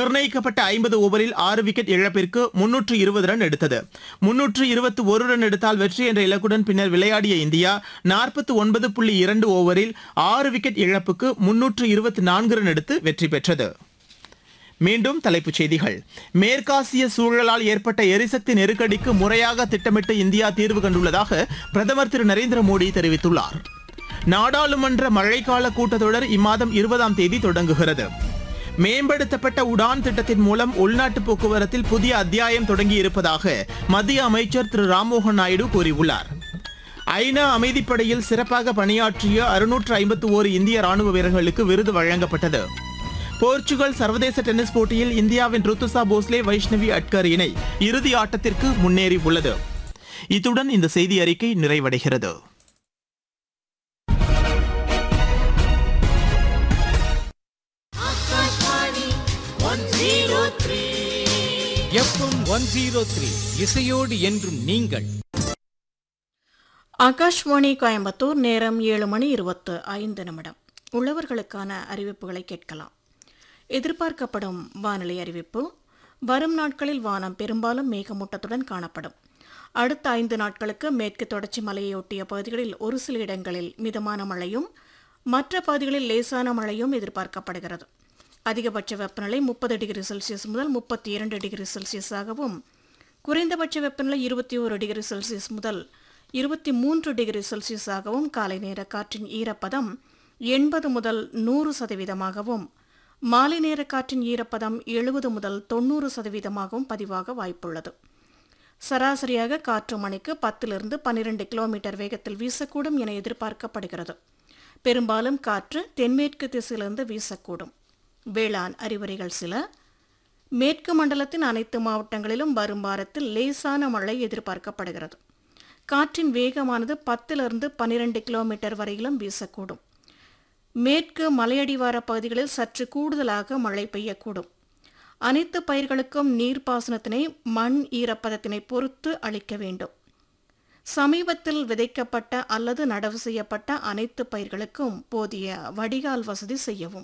நிர்ணயிக்கப்பட்ட ஐம்பது ஓவரில் ஆறு விக்கெட் இழப்பிற்கு முன்னூற்று இருபது ரன் எடுத்தது முன்னூற்று இருபத்தி ஒரு ரன் எடுத்தால் வெற்றி என்ற இலக்குடன் பின்னர் விளையாடிய இந்தியா நாற்பத்தி ஒன்பது புள்ளி இரண்டு ஓவரில் ஆறு விக்கெட் இழப்புக்கு முன்னூற்று இருபத்தி நான்கு ரன் எடுத்து வெற்றி பெற்றது மீண்டும் தலைப்புச் செய்திகள் மேற்காசிய சூழலால் ஏற்பட்ட எரிசக்தி நெருக்கடிக்கு முறையாக திட்டமிட்டு இந்தியா தீர்வு கண்டுள்ளதாக பிரதமர் திரு நரேந்திர மோடி தெரிவித்துள்ளார் நாடாளுமன்ற மழைக்கால கூட்டத்தொடர் இம்மாதம் இருபதாம் தேதி தொடங்குகிறது மேம்படுத்தப்பட்ட உடான் திட்டத்தின் மூலம் உள்நாட்டு போக்குவரத்தில் புதிய அத்தியாயம் தொடங்கி இருப்பதாக மத்திய அமைச்சர் திரு ராம்மோகன் நாயுடு கூறியுள்ளார் ஐநா அமைதிப்படையில் சிறப்பாக பணியாற்றிய அறுநூற்று ஐம்பத்து ஓரு இந்திய ராணுவ வீரர்களுக்கு விருது வழங்கப்பட்டது போர்ச்சுகல் சர்வதேச டென்னிஸ் போட்டியில் இந்தியாவின் ருத்துசா போஸ்லே வைஷ்ணவி அட்கர் இணை இறுதி ஆட்டத்திற்கு முன்னேறி உள்ளது இத்துடன் இந்த செய்தி அறிக்கை நிறைவடைகிறது எஃப்எம் ஒன் ஜீரோ த்ரீ இசையோடு என்றும் நீங்கள் ஆகாஷ்வாணி கோயம்புத்தூர் நேரம் ஏழு மணி இருபத்து ஐந்து நிமிடம் உழவர்களுக்கான அறிவிப்புகளை கேட்கலாம் எதிர்பார்க்கப்படும் வானிலை அறிவிப்பு வரும் நாட்களில் வானம் பெரும்பாலும் மேகமூட்டத்துடன் காணப்படும் அடுத்த ஐந்து நாட்களுக்கு மேற்கு தொடர்ச்சி மலையொட்டிய பகுதிகளில் ஒரு சில இடங்களில் மிதமான மழையும் மற்ற பகுதிகளில் லேசான மழையும் எதிர்பார்க்கப்படுகிறது அதிகபட்ச வெப்பநிலை முப்பது டிகிரி செல்சியஸ் முதல் முப்பத்தி இரண்டு டிகிரி செல்சியஸாகவும் குறைந்தபட்ச வெப்பநிலை இருபத்தி ஒரு டிகிரி செல்சியஸ் முதல் இருபத்தி மூன்று டிகிரி செல்சியஸாகவும் காலை நேர காற்றின் ஈரப்பதம் எண்பது முதல் நூறு சதவீதமாகவும் மாலை நேர காற்றின் ஈரப்பதம் எழுபது முதல் தொண்ணூறு சதவீதமாகவும் பதிவாக வாய்ப்புள்ளது சராசரியாக காற்று மணிக்கு பத்திலிருந்து பன்னிரண்டு கிலோமீட்டர் வேகத்தில் வீசக்கூடும் என எதிர்பார்க்கப்படுகிறது பெரும்பாலும் காற்று தென்மேற்கு திசையிலிருந்து வீசக்கூடும் வேளாண் அறிவுரைகள் சில மேற்கு மண்டலத்தின் அனைத்து மாவட்டங்களிலும் வரும் வாரத்தில் லேசான மழை எதிர்பார்க்கப்படுகிறது காற்றின் வேகமானது பத்திலிருந்து பன்னிரண்டு கிலோமீட்டர் வரையிலும் வீசக்கூடும் மேற்கு மலையடிவார பகுதிகளில் சற்று கூடுதலாக மழை பெய்யக்கூடும் அனைத்து பயிர்களுக்கும் நீர்ப்பாசனத்தினை மண் ஈரப்பதத்தினை பொறுத்து அளிக்க வேண்டும் சமீபத்தில் விதைக்கப்பட்ட அல்லது நடவு செய்யப்பட்ட அனைத்து பயிர்களுக்கும் போதிய வடிகால் வசதி செய்யவும்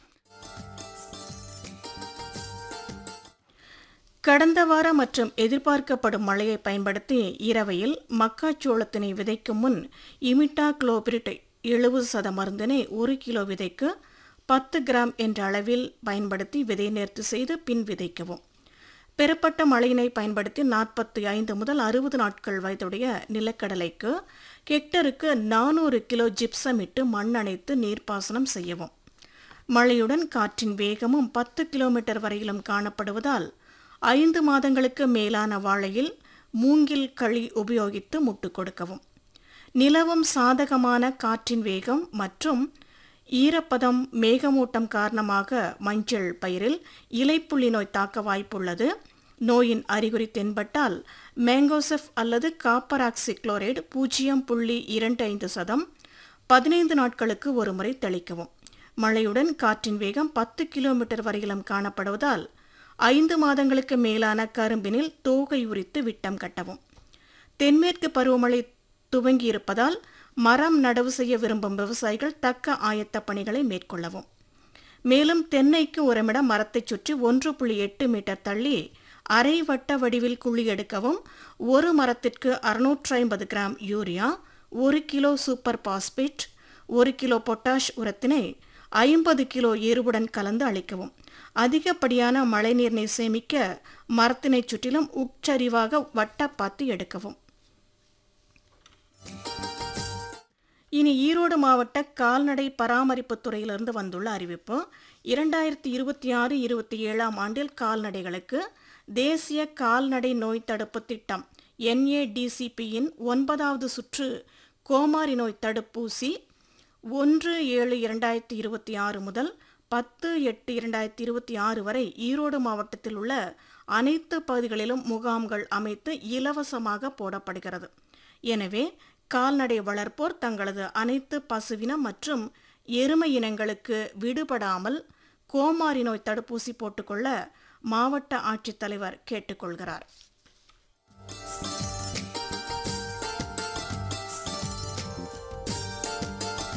கடந்த வார மற்றும் எதிர்பார்க்கப்படும் மழையை பயன்படுத்தி இரவையில் மக்காச்சோளத்தினை விதைக்கும் முன் இமிட்டா குளோபிரிட் எழுபது சத மருந்தினை ஒரு கிலோ விதைக்கு பத்து கிராம் என்ற அளவில் பயன்படுத்தி விதை நேர்த்தி செய்து பின் விதைக்கவும் பெறப்பட்ட மழையினை பயன்படுத்தி நாற்பத்தி ஐந்து முதல் அறுபது நாட்கள் வயதுடைய நிலக்கடலைக்கு ஹெக்டருக்கு நானூறு கிலோ ஜிப்சம் இட்டு மண் அணைத்து நீர்ப்பாசனம் செய்யவும் மழையுடன் காற்றின் வேகமும் பத்து கிலோமீட்டர் வரையிலும் காணப்படுவதால் ஐந்து மாதங்களுக்கு மேலான வாழையில் மூங்கில் களி உபயோகித்து முட்டு கொடுக்கவும் நிலவும் சாதகமான காற்றின் வேகம் மற்றும் ஈரப்பதம் மேகமூட்டம் காரணமாக மஞ்சள் பயிரில் இலைப்புள்ளி நோய் தாக்க வாய்ப்புள்ளது நோயின் அறிகுறி தென்பட்டால் மேங்கோசெஃப் அல்லது காப்பர் ஆக்சிக்ளோரைடு பூஜ்ஜியம் புள்ளி இரண்டு ஐந்து சதம் பதினைந்து நாட்களுக்கு ஒருமுறை தெளிக்கவும் மழையுடன் காற்றின் வேகம் பத்து கிலோமீட்டர் வரையிலும் காணப்படுவதால் ஐந்து மாதங்களுக்கு மேலான கரும்பினில் தோகை உரித்து விட்டம் கட்டவும் தென்மேற்கு பருவமழை துவங்கியிருப்பதால் மரம் நடவு செய்ய விரும்பும் விவசாயிகள் தக்க ஆயத்த பணிகளை மேற்கொள்ளவும் மேலும் தென்னைக்கு உரமிட மரத்தைச் சுற்றி ஒன்று புள்ளி எட்டு மீட்டர் தள்ளி அரை வட்ட வடிவில் குழி எடுக்கவும் ஒரு மரத்திற்கு அறுநூற்று ஐம்பது கிராம் யூரியா ஒரு கிலோ சூப்பர் பாஸ்பேட் ஒரு கிலோ பொட்டாஷ் உரத்தினை ஐம்பது கிலோ எருவுடன் கலந்து அளிக்கவும் அதிகப்படியான மழைநீரினை சேமிக்க மரத்தினை சுற்றிலும் உட்சரிவாக வட்டப்பாத்தி எடுக்கவும் இனி ஈரோடு மாவட்ட கால்நடை பராமரிப்பு துறையிலிருந்து வந்துள்ள அறிவிப்பு இரண்டாயிரத்தி இருபத்தி ஆறு இருபத்தி ஏழாம் ஆண்டில் கால்நடைகளுக்கு தேசிய கால்நடை நோய் தடுப்பு திட்டம் என்ஏடிசிபியின் ஒன்பதாவது சுற்று கோமாரி நோய் தடுப்பூசி ஒன்று ஏழு இரண்டாயிரத்தி இருபத்தி ஆறு முதல் பத்து எட்டு இரண்டாயிரத்தி இருபத்தி ஆறு வரை ஈரோடு மாவட்டத்தில் உள்ள அனைத்து பகுதிகளிலும் முகாம்கள் அமைத்து இலவசமாக போடப்படுகிறது எனவே கால்நடை வளர்ப்போர் தங்களது அனைத்து பசுவின மற்றும் எருமை இனங்களுக்கு விடுபடாமல் கோமாரி நோய் தடுப்பூசி போட்டுக்கொள்ள மாவட்ட ஆட்சித்தலைவர் கேட்டுக்கொள்கிறார்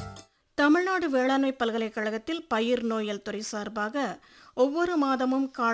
தமிழ்நாடு வேளாண்மை பல்கலைக்கழகத்தில் பயிர் நோயல் துறை சார்பாக ஒவ்வொரு மாதமும்